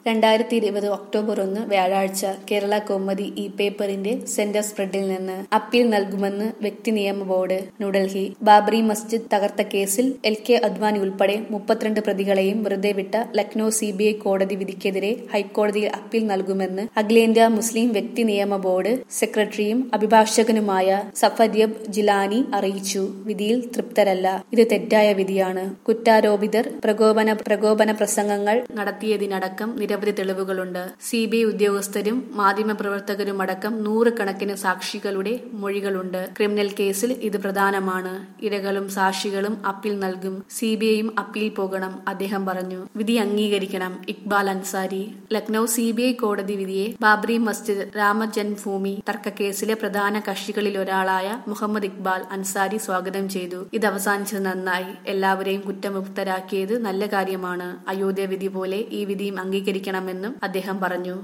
രണ്ടായിരത്തി ഇരുപത് ഒക്ടോബർ ഒന്ന് വ്യാഴാഴ്ച കേരള കൗമുദി ഇ പേപ്പറിന്റെ സെന്റർ സ്പ്രെഡിൽ നിന്ന് അപ്പീൽ നൽകുമെന്ന് വ്യക്തി നിയമ ബോർഡ് ന്യൂഡൽഹി ബാബറി മസ്ജിദ് തകർത്ത കേസിൽ എൽ കെ അദ്വാനി ഉൾപ്പെടെ മുപ്പത്തിരണ്ട് പ്രതികളെയും വെറുതെ വിട്ട ലക്നൌ സി ബി ഐ കോടതി വിധിക്കെതിരെ ഹൈക്കോടതിയിൽ അപ്പീൽ നൽകുമെന്ന് അഖിലേന്ത്യാ മുസ്ലിം വ്യക്തി നിയമ ബോർഡ് സെക്രട്ടറിയും അഭിഭാഷകനുമായ സഫര്യബ് ജിലാനി അറിയിച്ചു വിധിയിൽ തൃപ്തരല്ല ഇത് തെറ്റായ വിധിയാണ് കുറ്റാരോപിതർ പ്രകോപന പ്രകോപന പ്രസംഗങ്ങൾ നടത്തിയതിനടക്കം നിരവധി തെളിവുകളുണ്ട് സി ബി ഐ ഉദ്യോഗസ്ഥരും മാധ്യമപ്രവർത്തകരുമടക്കം നൂറുകണക്കിന് സാക്ഷികളുടെ മൊഴികളുണ്ട് ക്രിമിനൽ കേസിൽ ഇത് പ്രധാനമാണ് ഇരകളും സാക്ഷികളും അപ്പീൽ നൽകും സി ബി ഐയും അപ്പീൽ പോകണം അദ്ദേഹം പറഞ്ഞു വിധി അംഗീകരിക്കണം Iqbal Ansari Lucknow C B I കോടതി വിധിയെ ബാബറി മസ്ജിദ് രാമജന്മഭൂമി തർക്കക്കേസിലെ പ്രധാന കക്ഷികളിലൊരാളായ മുഹമ്മദ് ഇക്ബാൽ അൻസാരി സ്വാഗതം ചെയ്തു ഇത് അവസാനിച്ചത് നന്നായി എല്ലാവരെയും കുറ്റമുക്തരാക്കിയത് നല്ല കാര്യമാണ് അയോധ്യ വിധി പോലെ ഈ വിധിയും അംഗീകരിക്കണമെന്നും അദ്ദേഹം പറഞ്ഞു